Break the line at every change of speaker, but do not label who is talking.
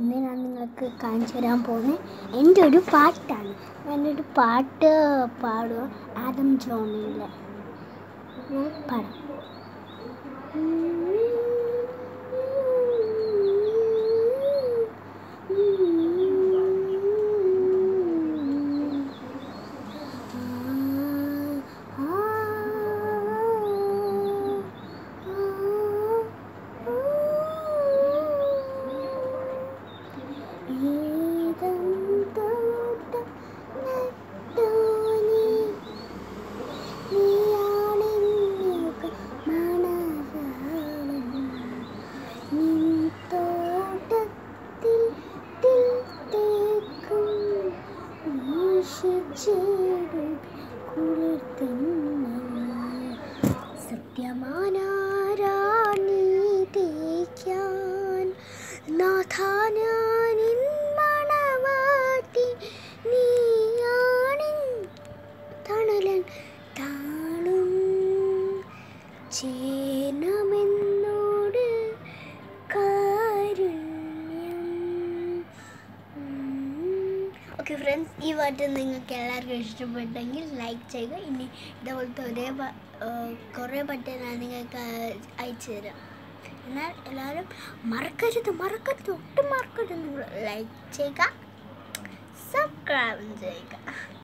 ഇന്ന് ഞാൻ നിങ്ങൾക്ക് കാണിച്ചു തരാൻ പോകുന്നത് എൻ്റെ ഒരു പാട്ടാണ് ഞാനൊരു പാട്ട് പാടുക ആദം ജോണിയിൽ ഞാൻ പാടാം ഈദം തോട്ടം നട്ടോനേ നീയാണെന്നുക മണവാളൻ നിൻ തോട്ടത്തിൽ തിൽ തേക്കും വീശിച്ചേടും കുളിർ തെന്നൽ സത്യമാനാരാണി തേക്കാൻ നാഥാനാനിൻ മണവാട്ടി നീയാണിൻ തണലൻ താണും ചേരണമെന്നോട് കാരുണ്യം ഓക്കെ ഫ്രണ്ട്സ് ഈ പാട്ട് നിങ്ങൾക്ക് എല്ലാവർക്കും ഇഷ്ടപ്പെട്ടെങ്കിൽ ലൈക്ക് ചെയ്യുക ഇനി ഇതുപോലത്തെ ഒരേ പ- ഏഹ് കുറേ പാട്ട് ഞാൻ നിങ്ങൾക്ക് അയച്ചു തരാം എന്നാൽ എല്ലാവരും മറക്കരുത് മറക്കരുത് ഒട്ടും മറക്കരുത് നിങ്ങൾ ലൈക്ക് ചെയ്യുക സബ്സ്ക്രൈബ് ചെയ്യുക